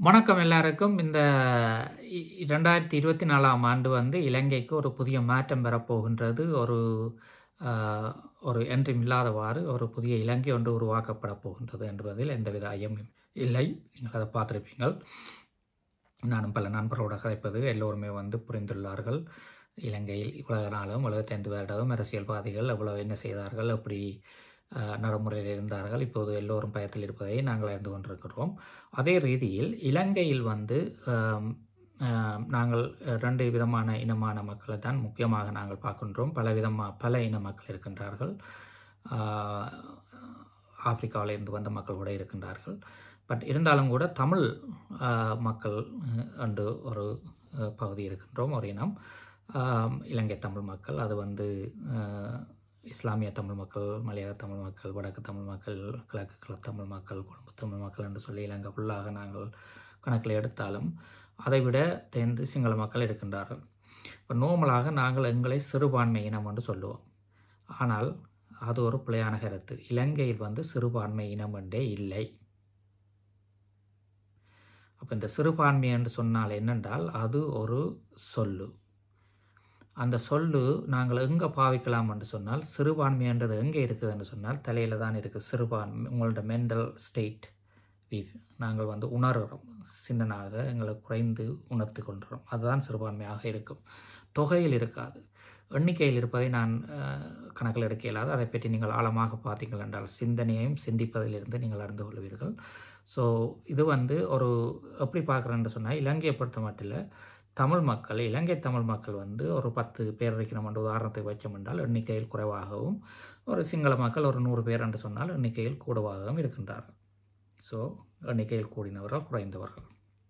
வணக்கம் எல்லாருக்கும் இந்த இ- இரண்டாயிரத்தி இருபத்தி நாலாம் ஆண்டு வந்து இலங்கைக்கு ஒரு புதிய மாற்றம் பெறப்போகின்றது ஒரு ஆஹ், ஒரு என்றும் இல்லாதவாறு ஒரு புதிய இலங்கை ஒன்று உருவாக்கப்பட போகின்றது என்பதில் எந்தவித ஐயமும் இல்லை நீங்கள் அதை பார்த்துருப்பீங்கள் நானும் பல நண்பரோட கதைப்பது எல்லோருமே வந்து புரிந்துள்ளார்கள் இலங்கையில் இவ்வளவு நாளும் எழுபத்தைந்து வருடம் அரசியல்வாதிகள் எவ்வளவு என்ன செய்தார்கள் எப்படி ஆஹ், நடைமுறையில் இருந்தார்கள் இப்போது எல்லோரும் பயத்தில் இருப்பதை நாங்கள் அறிந்து கொண்டிருக்கிறோம் அதே ரீதியில் இலங்கையில் வந்து ஆம், ஆம், நாங்கள் ரெண்டு விதமான இனமான மக்களை தான் முக்கியமாக நாங்கள் பார்க்கின்றோம் பல விதமாக பல இன மக்கள் இருக்கின்றார்கள் ஆஹ், ஆப்பிரிக்காவில் இருந்து வந்த மக்கள் கூட இருக்கின்றார்கள் பட் இருந்தாலும் கூட தமிழ் ஆஹ், மக்கள் அஹ், என்று ஒரு அஹ், பகுதி இருக்கின்றோம் ஒரு இனம் ஆம், இலங்கை தமிழ் மக்கள் அது வந்து அஹ், இஸ்லாமிய தமிழ் மக்கள் மலையாள தமிழ் மக்கள் வடக்கு தமிழ் மக்கள் கிழக்கு கிழ தமிழ் மக்கள் கொழும்பு தமிழ் மக்கள் என்று சொல்லி இலங்கை ஃபுல்லாக நாங்கள் கணக்கில் எடுத்தாலும் அதைவிட தேர்ந்து சிங்கள மக்கள் இருக்கின்றார்கள் இப்போ நோமலாக நாங்கள் எங்களை சிறுபான்மை இனம் என்று சொல்லுவோம் ஆனால் அது ஒரு பிழையான கருத்து இலங்கையில் வந்து சிறுபான்மை இனம் என்றே இல்லை அப்போ இந்த சிறுபான்மை என்று சொன்னால் என்னென்றால் அது ஒரு சொல்லு அந்த சொல்லு நாங்கள் எங்கே பாவிக்கலாம் என்று சொன்னால் சிறுபான்மைன்றது எங்கே இருக்குது என்று சொன்னால் தலையில் தான் இருக்குது சிறுபான்மை உங்களோட மென்டல் ஸ்டேட் நாங்கள் வந்து உணர்கிறோம் சின்னனாக எங்களை குறைந்து உணர்த்து கொள்கிறோம் அதுதான் சிறுபான்மையாக இருக்கும் தொகையில் இருக்காது எண்ணிக்கையில் இருப்பதை நான் அஹ், கணக்கில் எடுக்க இயலாது அதை பற்றி நீங்கள் ஆழமாக பார்த்தீங்கள் என்றால் சிந்தனையையும் சிந்திப்பதிலிருந்து நீங்கள் அறிந்து கொள்வீர்கள் ஸோ இது வந்து ஒரு எப்படி பார்க்குறேன்னு சொன்னால் இலங்கையை பொறுத்த மட்டும் தமிழ் மக்கள் இலங்கை தமிழ் மக்கள் வந்து ஒரு பத்து பேர் இருக்கணும் என்ற உதாரணத்துக்கு வச்சோம் என்றால் எண்ணிக்கையில் குறைவாகவும் ஒரு சிங்கள மக்கள் ஒரு நூறு பேர் என்று சொன்னால் எண்ணிக்கையில் கூடுவாகவும் இருக்கின்றார்கள் ஸோ எண்ணிக்கையில் கூடினவர்கள் குறைந்தவர்கள்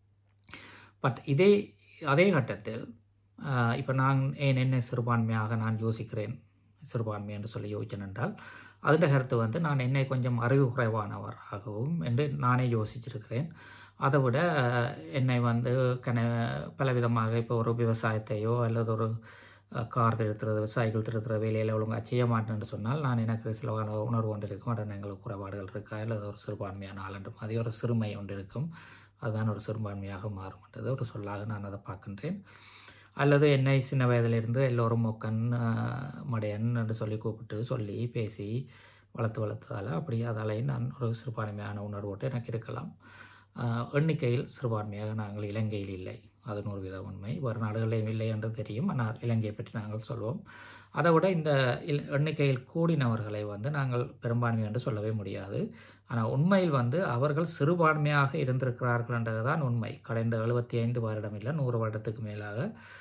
பட் இதே அதே கட்டத்தில் இப்போ நான் ஏன் என்ன சிறுபான்மையாக நான் யோசிக்கிறேன் சிறுபான்மை என்று சொல்லி யோசிச்சேன் என்றால் அதில் கருத்து வந்து நான் என்னை கொஞ்சம் அறிவு குறைவானவராகவும் என்று நானே யோசிச்சிருக்கிறேன் அதை விட அஹ், என்னை வந்து கன பலவிதமாக இப்போ ஒரு விவசாயத்தையோ அல்லது ஒரு அஹ், கார் திருத்துறது சைக்கிள் திருத்துற வேலையில் ஒழுங்காக செய்ய மாட்டேன்னு சொன்னால் நான் எனக்கு சில வகையான உணர்வு ஒன்று இருக்கும் உடனே எங்களுக்கு குறைபாடுகள் இருக்கா அல்லது ஒரு சிறுபான்மையான ஆளுன்ற மாதிரி ஒரு சிறுமை ஒன்று இருக்கும் அதுதான் ஒரு சிறுபான்மையாக மாறும்ன்றது ஒரு சொல்லாக நான் அதை பார்க்கின்றேன் அல்லது என்னை சின்ன வயதிலிருந்து எல்லோரும் மொக்கன் அஹ், மடையன் என்று சொல்லி கூப்பிட்டு சொல்லி பேசி வளர்த்து வளர்த்ததால் அப்படி அதாலேயும் நான் ஒரு சிறுபான்மையான உணர்வோட்டு எனக்கு இருக்கலாம் அஹ், எண்ணிக்கையில் சிறுபான்மையாக நாங்கள் இலங்கையில் இல்லை அது நூறு வித உண்மை வேறு நாடுகளிலும் இல்லை என்று தெரியும் ஆனால் இலங்கையை பற்றி நாங்கள் சொல்வோம் அதை விட இந்த இல்- எண்ணிக்கையில் கூடினவர்களை வந்து நாங்கள் பெரும்பான்மை என்று சொல்லவே முடியாது ஆனால் உண்மையில் வந்து அவர்கள் சிறுபான்மையாக இருந்திருக்கிறார்கள் என்றதுதான் உண்மை கடந்த எழுபத்தி ஐந்து வருடம் இல்லை நூறு வருடத்துக்கு மேலாக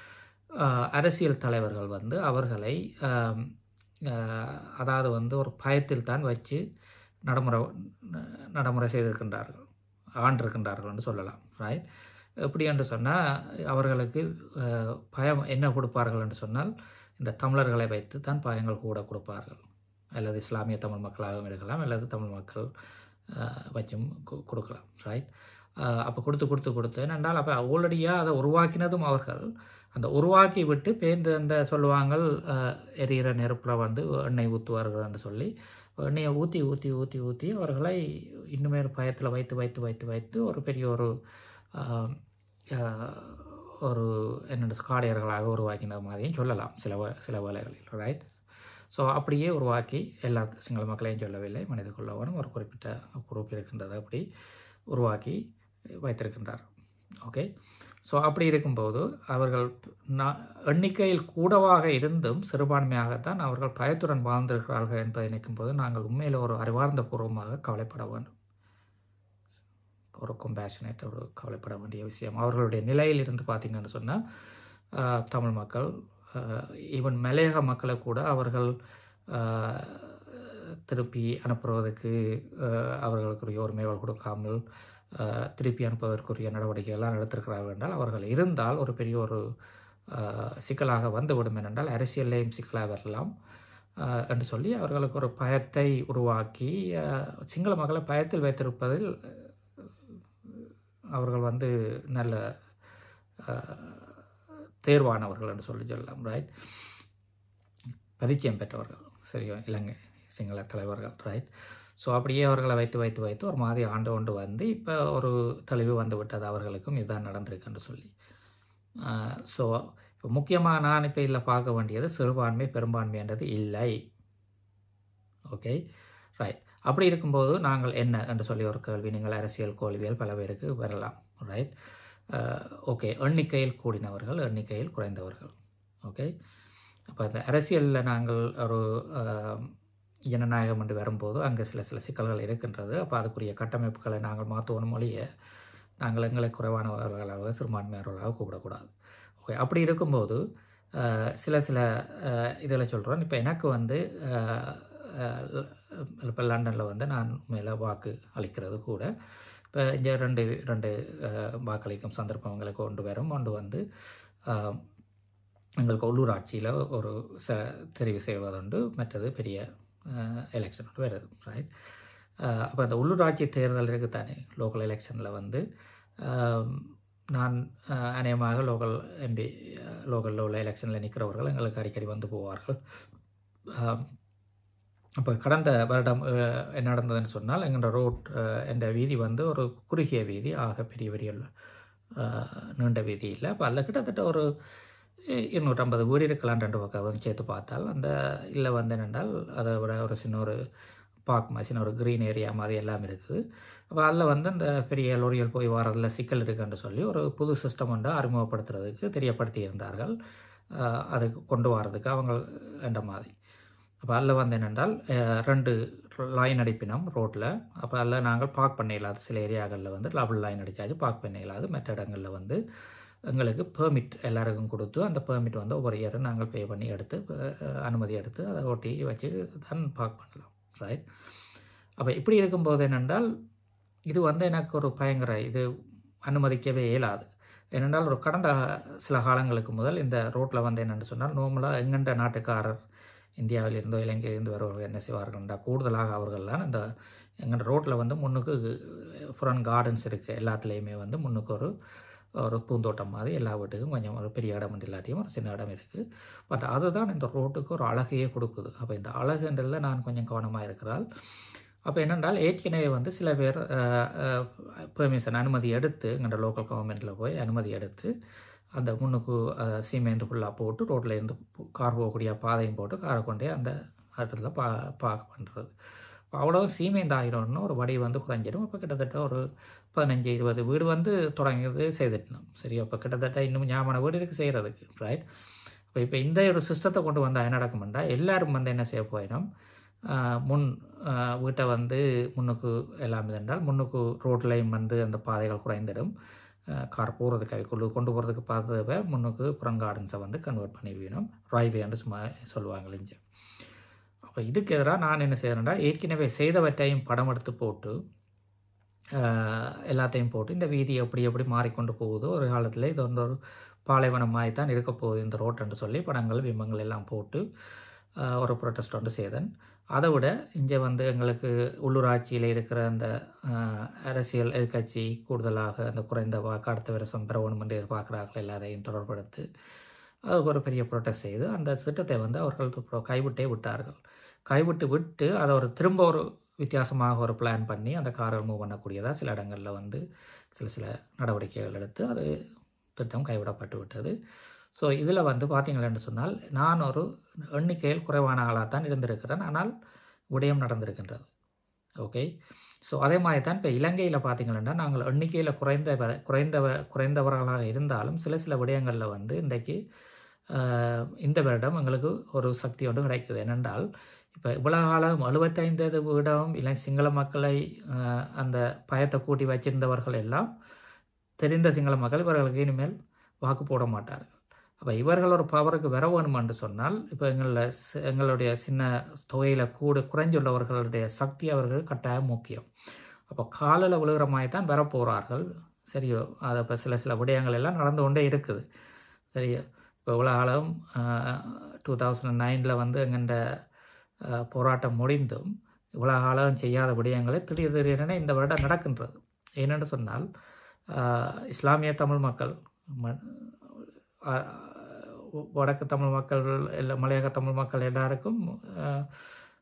ஆஹ், அரசியல் தலைவர்கள் வந்து அவர்களை ஆம், ஆஹ், அதாவது வந்து ஒரு பயத்தில் தான் வச்சு நடைமுறை ந- நடைமுறை செய்திருக்கின்றார்கள் ஆண்டிருக்கின்றார்கள் என்று சொல்லலாம் ரைட் எப்படி என்று சொன்னால் அவர்களுக்கு ஆஹ், பயம் என்ன கொடுப்பார்கள் என்று சொன்னால் இந்த தமிழர்களை வைத்து தான் பயங்கள் கூட கொடுப்பார்கள் அல்லது இஸ்லாமிய தமிழ் மக்களாகவும் இருக்கலாம் அல்லது தமிழ் மக்கள் ஆஹ், வச்சும் கு- கொடுக்கலாம் ரைட் அப்போ கொடுத்து கொடுத்து கொடுத்து என்னென்றால் அப்போ ஆல்ரெடியாக அதை உருவாக்கினதும் அவர்கள் அந்த உருவாக்கி விட்டு பேருந்து அந்த சொல்லுவாங்கள் ஆஹ், எரியிற நெருப்பில் வந்து எண்ணெய் ஊற்றுவார்கள் என்று சொல்லி எண்ணெயை ஊற்றி ஊற்றி ஊற்றி ஊற்றி அவர்களை இன்னுமே பயத்தில் வைத்து வைத்து வைத்து வைத்து ஒரு பெரிய ஒரு ஆஹ், ஆஹ், ஒரு என்னென்ன காடையர்களாக உருவாக்கின மாதிரியும் சொல்லலாம் சில வே- சில வேலைகளில் ரைட் ஸோ அப்படியே உருவாக்கி எல்லா சிங்கள மக்களையும் சொல்லவில்லை மனித கொள்ளவனும் ஒரு குறிப்பிட்ட குரூப் இருக்கின்றது அப்படி உருவாக்கி வைத்திருக்கின்றார் ஓகே ஸோ அப்படி இருக்கும்போது அவர்கள் நா- எண்ணிக்கையில் கூடவாக இருந்தும் சிறுபான்மையாகத்தான் அவர்கள் பயத்துடன் வாழ்ந்திருக்கிறார்கள் என்பதை நினைக்கும்போது நாங்கள் உண்மையில் ஒரு அறிவார்ந்த பூர்வமாக கவலைப்பட வேண்டும் ஒரு கம்பேஷனேட் ஒரு கவலைப்பட வேண்டிய விஷயம் அவர்களுடைய நிலையில் இருந்து பார்த்தீங்கன்னு சொன்னால் தமிழ் மக்கள் ஈவன் மலையக மக்களை கூட அவர்கள் ஆஹ், திருப்பி அனுப்புவதற்கு ஆஹ், அவர்களுக்குரிய உரிமைகள் கொடுக்காமல் ஆஹ், திருப்பி அனுப்புவதற்குரிய நடவடிக்கைகள்லாம் எடுத்திருக்கிறார்கள் என்றால் அவர்கள் இருந்தால் ஒரு பெரிய ஒரு ஆஹ், சிக்கலாக வந்துவிடும் என்றால் அரசியல்லையும் சிக்கலாக வரலாம் ஆஹ், என்று சொல்லி அவர்களுக்கு ஒரு பயத்தை உருவாக்கி ஆஹ், சிங்கள மக்களை பயத்தில் வைத்திருப்பதில் அவர்கள் வந்து நல்ல ஆஹ், தேர்வானவர்கள் என்று சொல்லி சொல்லலாம் ரைட் பரிச்சயம் பெற்றவர்கள் சரியா இலங்கை சிங்கள தலைவர்கள் ரைட் ஸோ அப்படியே அவர்களை வைத்து வைத்து வைத்து ஒரு மாதிரி ஆண்டு கொண்டு வந்து இப்போ ஒரு தெளிவு வந்து விட்டது அவர்களுக்கும் இதுதான் நடந்திருக்குன்னு சொல்லி ஸோ இப்போ முக்கியமாக நான் இப்போ இதில் பார்க்க வேண்டியது சிறுபான்மை பெரும்பான்மைன்றது இல்லை ஓகே ரைட் அப்படி இருக்கும்போது நாங்கள் என்ன என்று சொல்லி ஒரு கேள்வி நீங்கள் அரசியல் கேள்விகள் பல பேருக்கு வரலாம் ரைட் ஓகே எண்ணிக்கையில் கூடினவர்கள் எண்ணிக்கையில் குறைந்தவர்கள் ஓகே அப்போ அந்த அரசியலில் நாங்கள் ஒரு அஹ், ஜனநாயகம் என்று வரும்போது அங்கே சில சில சிக்கல்கள் இருக்கின்றது அப்போ அதுக்குரிய கட்டமைப்புகளை நாங்கள் மாற்றுவோம் மொழிய நாங்கள் எங்களை குறைவானவர்களாக சிறுபான்மையாளர்களாக கூப்பிடக்கூடாது ஓகே அப்படி இருக்கும்போது அஹ், சில சில இதில் சொல்கிறோம் இப்போ எனக்கு வந்து இப்போ லண்டனில் வந்து நான் மேலே வாக்கு அளிக்கிறது கூட இப்போ இங்கே ரெண்டு ரெண்டு அஹ், வாக்களிக்கும் சந்தர்ப்பங்களை கொண்டு வரும் கொண்டு வந்து அஹ், எங்களுக்கு உள்ளூராட்சியில் ஒரு ச தெரிவு செய்வதுண்டு மற்றது பெரிய எலெக்ஷன் வருது ரைட் அப்போ அந்த உள்ளூராட்சி தேர்தல் இருக்குது தானே லோக்கல் எலெக்ஷனில் வந்து ஆம், நான் அஹ், அநேகமாக லோக்கல் எம்பி லோக்கலில் உள்ள எலெக்ஷனில் நிற்கிறவர்கள் எங்களுக்கு அடிக்கடி வந்து போவார்கள் அப்போ கடந்த வருடம் அஹ், என்ன நடந்ததுன்னு சொன்னால் எங்களோட ரோட் என்ற வீதி வந்து ஒரு குறுகிய வீதி ஆக பெரிய பெரிய அஹ், நீண்ட வீதி இல்லை அப்போ அதில் கிட்டத்தட்ட ஒரு இ- இருநூற்றம்பது வீடு இருக்கலாம் ரெண்டு பக்கம் சேர்த்து பார்த்தால் அந்த இல்லை வந்து என்னென்றால் அதை விட ஒரு சின்ன ஒரு பார்க் மாதிரி சின்ன ஒரு க்ரீன் ஏரியா மாதிரி எல்லாம் இருக்குது அப்போ அதில் வந்து இந்த பெரிய லொரிகள் போய் வரதில் சிக்கல் இருக்குன்னு சொல்லி ஒரு புது சிஸ்டம் ஒன்று அறிமுகப்படுத்துறதுக்கு தெரியப்படுத்தி இருந்தார்கள் அஹ், அதுக்கு கொண்டு வரதுக்கு அவங்க என்ற மாதிரி அப்போ அதில் வந்து என்னென்றால் அஹ், ரெண்டு லைன் அடிப்பினோம் ரோட்டில் அப்போ அதில் நாங்கள் பார்க் பண்ண இயலாது சில ஏரியாக்களில் வந்து டபுள் லைன் அடித்தாச்சு பார்க் பண்ண இயலாது மற்ற இடங்களில் வந்து எங்களுக்கு பெர்மிட் எல்லாருக்கும் கொடுத்து அந்த பெர்மிட் வந்து ஒவ்வொரு இயரும் நாங்கள் பே பண்ணி எடுத்து அஹ், அனுமதி எடுத்து அதை ஒட்டி வச்சு தான் பார்க் பண்ணலாம் ரைட் அப்போ இப்படி இருக்கும்போது என்னென்றால் இது வந்து எனக்கு ஒரு பயங்கர இது அனுமதிக்கவே இயலாது ஏனென்றால் ஒரு கடந்த சில காலங்களுக்கு முதல் இந்த ரோட்டில் வந்து என்னென்னு சொன்னால் நார்மலாக எங்கெண்ட நாட்டுக்காரர் இந்தியாவிலிருந்தோ இலங்கையிலிருந்து வருபவர்கள் என்ன செய்வார்கள்டா கூடுதலாக அவர்கள்லாம் இந்த எங்கள் ரோட்டில் வந்து முன்னுக்கு ஃப்ரண்ட் கார்டன்ஸ் இருக்குது எல்லாத்துலேயுமே வந்து முன்னுக்கு ஒரு ஒரு பூந்தோட்டம் மாதிரி எல்லா வீட்டுக்கும் கொஞ்சம் ஒரு பெரிய இடம் இல்லாட்டியும் ஒரு சின்ன இடம் இருக்குது பட் அதுதான் இந்த ரோட்டுக்கு ஒரு அழகையே கொடுக்குது அப்போ இந்த அழகுன்றதில் நான் கொஞ்சம் கவனமாக இருக்கிறால் அப்போ என்னென்றால் ஏற்கனவே வந்து சில பேர் பெர்மிஷன் அனுமதி எடுத்து எங்களோட லோக்கல் கவர்மெண்ட்டில் போய் அனுமதி எடுத்து அந்த முன்னுக்கு அஹ், சீமெந்து ஃபுல்லாக போட்டு ரோட்டில் இருந்து போ- கார் போகக்கூடிய பாதையும் போட்டு காரை கொண்டே அந்த இடத்துல பா பார்க் பண்ணுறது அவ்வளோ சீமேந்து ஆகிரோன்னு ஒரு வடி வந்து குறைஞ்சிடும் அப்போ கிட்டத்தட்ட ஒரு பதினஞ்சு இருபது வீடு வந்து தொடங்கியது செய்துட்டணும் சரி அப்போ கிட்டத்தட்ட இன்னும் ஞாபகம் வீடு இருக்குது செய்கிறதுக்கு ரைட் இப்போ இப்போ இந்த ஒரு சிஸ்டத்தை கொண்டு வந்தால் என்ன நடக்கும்டா எல்லாரும் வந்து என்ன செய்ய போயிடும் ஆஹ் முன் ஆஹ் வீட்டை வந்து முன்னுக்கு எல்லாம் இருந்தால் முன்னுக்கு ரோட்லேயும் வந்து அந்த பாதைகள் குறைந்திடும் ஆஹ் கார் போகிறதுக்கு அவைக்குள்ளே கொண்டு போகிறதுக்கு பார்த்ததை முன்னுக்கு புறம் கார்டன்ஸை வந்து கன்வெர்ட் பண்ணி வேணும் ராய்வேன்னு சும்மா சொல்லுவாங்க இங்கே அப்போ இதுக்கு எதிராக நான் என்ன செய்கிறேன்டா ஏற்கனவே செய்தவற்றையும் படம் எடுத்து போட்டு ஆஹ் எல்லாத்தையும் போட்டு இந்த வீதி எப்படி எப்படி மாறிக்கொண்டு போகுதோ ஒரு காலத்தில் இது வந்து ஒரு பாலைவனமாய் தான் இருக்க போகுது இந்த ரோட்டுன்னு சொல்லி படங்கள் பிம்பங்கள் எல்லாம் போட்டு ஆஹ் ஒரு ப்ரொட்டஸ்ட் ஒன்று செய்தேன் அதை விட இங்கே வந்து எங்களுக்கு உள்ளூராட்சியில் இருக்கிற அந்த ஆஹ், அரசியல் எதிர்க்கட்சி கூடுதலாக அந்த குறைந்த வாக்கு அடுத்த வருஷம் பெறணும் என்று எதிர்பார்க்குறார்கள் எல்லாரையும் தொடர்படுத்தி அதுக்கு ஒரு பெரிய ப்ரொட்டஸ்ட் செய்து அந்த திட்டத்தை வந்து அவர்கள் து- கைவிட்டே விட்டார்கள் கைவிட்டு விட்டு அதை ஒரு திரும்ப ஒரு வித்தியாசமாக ஒரு பிளான் பண்ணி அந்த காரை மூவ் பண்ணக்கூடியதாக சில இடங்களில் வந்து சில சில நடவடிக்கைகள் எடுத்து அது திட்டம் கைவிடப்பட்டு விட்டது ஸோ இதில் வந்து பார்த்தீங்களேன்னு சொன்னால் நான் ஒரு எண்ணிக்கையில் குறைவான ஆளாக தான் இருந்திருக்கிறேன் ஆனால் விடயம் நடந்திருக்கின்றது ஓகே ஸோ அதே மாதிரி தான் இப்போ இலங்கையில் பார்த்தீங்கன்னா நாங்கள் எண்ணிக்கையில் குறைந்த குறைந்தவ குறைந்தவர்களாக இருந்தாலும் சில சில விடயங்களில் வந்து இன்றைக்கு ஆஹ், இந்த வருடம் எங்களுக்கு ஒரு சக்தி ஒன்று கிடைக்குது என்னென்றால் இப்போ இவ்வளவு காலம் எழுபத்தைந்து வீடம் இல்லை சிங்கள மக்களை ஆஹ், அந்த பயத்தை கூட்டி வச்சிருந்தவர்கள் எல்லாம் தெரிந்த சிங்கள மக்கள் இவர்களுக்கு இனிமேல் வாக்கு போட மாட்டார்கள் அப்போ இவர்கள் ஒரு பவருக்கு வர வேணும் என்று சொன்னால் இப்போ எங்களில் சி- எங்களுடைய சின்ன தொகையில் கூட குறைஞ்சுள்ளவர்களுடைய சக்தி அவர்களுக்கு கட்டாயம் முக்கியம் அப்போ காலில் விழுகிற மாதிரி தான் வரப்போகிறார்கள் சரியோ அது இப்போ சில சில விடயங்கள் எல்லாம் நடந்து கொண்டே இருக்குது சரியோ இப்போ இவ்வளோ காலம் டூ தௌசண்ட் நைனில் வந்து எங்கண்ட அஹ், போராட்டம் முடிந்தும் இவ்வளோ காலம் செய்யாத விடயங்களை திடீர் திடீரென இந்த வருடம் நடக்கின்றது ஏனென்று சொன்னால் அஹ், இஸ்லாமிய தமிழ் மக்கள் ம- அஹ், வடக்கு தமிழ் மக்கள் எல்லா மலையக தமிழ் மக்கள் எல்லாருக்கும் அஹ்,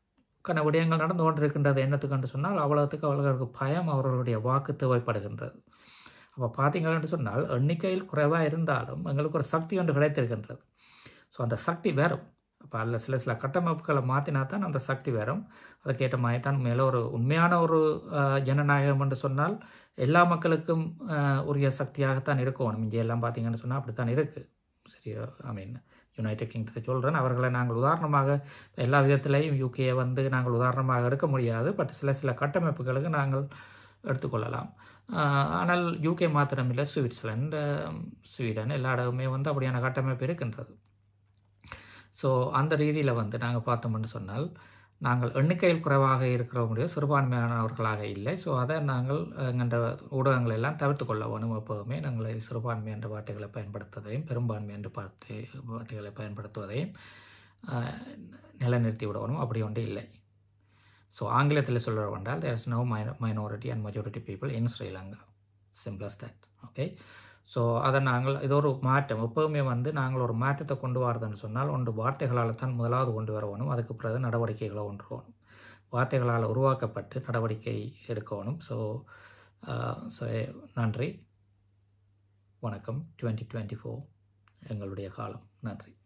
கன விடயங்கள் நடந்து கொண்டிருக்கின்றது என்னத்துக்கு சொன்னால் அவ்வளவுக்கு அவர்களுக்கு பயம் அவர்களுடைய வாக்கு தேவைப்படுகின்றது அப்போ பார்த்தீங்கன்னு சொன்னால் எண்ணிக்கையில் குறைவாக இருந்தாலும் எங்களுக்கு ஒரு சக்தி ஒன்று கிடைத்திருக்கின்றது ஸோ அந்த சக்தி வரும் அப்போ அதில் சில சில கட்டமைப்புகளை மாற்றினா தான் அந்த சக்தி வரும் அதுக்கேற்ற மாதிரி தான் மேலே ஒரு உண்மையான ஒரு அஹ், ஜனநாயகம் என்று சொன்னால் எல்லா மக்களுக்கும் அஹ், உரிய சக்தியாகத்தான் இருக்கணும் இங்கே எல்லாம் பார்த்தீங்கன்னு சொன்னால் அப்படி தான் இருக்குது சரி ஐ மீன் யுனைடெட் கிங்டத்தை சொல்கிறேன் அவர்களை நாங்கள் உதாரணமாக எல்லா விதத்திலையும் யூகேயை வந்து நாங்கள் உதாரணமாக எடுக்க முடியாது பட் சில சில கட்டமைப்புகளுக்கு நாங்கள் எடுத்துக்கொள்ளலாம் ஆஹ் ஆனால் யூகே மாத்திரமில்லை சுவிட்சர்லாந்து ஸ்வீடன் எல்லா இடமுமே வந்து அப்படியான கட்டமைப்பு இருக்கின்றது ஸோ அந்த ரீதியில் வந்து நாங்கள் பார்த்தோம்னு சொன்னால் நாங்கள் எண்ணிக்கையில் குறைவாக இருக்கிறவங்களுடைய சிறுபான்மையானவர்களாக இல்லை ஸோ அதை நாங்கள் எங்கள்ட ஊடகங்கள் எல்லாம் தவிர்த்து கொள்ள வேணும் எப்போதுமே நாங்கள் சிறுபான்மை என்ற வார்த்தைகளை பயன்படுத்துவதையும் பெரும்பான்மை என்ற வார்த்தை வார்த்தைகளை பயன்படுத்துவதையும் ஆஹ், நிலைநிறுத்தி விடணும் அப்படி ஒன்று இல்லை ஸோ ஆங்கிலத்தில் சொல்கிற வேண்டால் there is no minority and majority people in Sri Lanka simple as that okay so அதை நாங்கள் இது ஒரு மாற்றம் எப்போவுமே வந்து நாங்கள் ஒரு மாற்றத்தை கொண்டு வரதுன்னு சொன்னால் ஒன்று வார்த்தைகளால் தான் முதலாவது கொண்டு வர வேணும் அதுக்கு பிறகு நடவடிக்கைகளை கொண்டு வரணும் வார்த்தைகளால் உருவாக்கப்பட்டு நடவடிக்கை எடுக்கணும் ஸோ ஸோ நன்றி வணக்கம் டுவெண்ட்டி டுவெண்ட்டி ஃபோர் எங்களுடைய காலம் நன்றி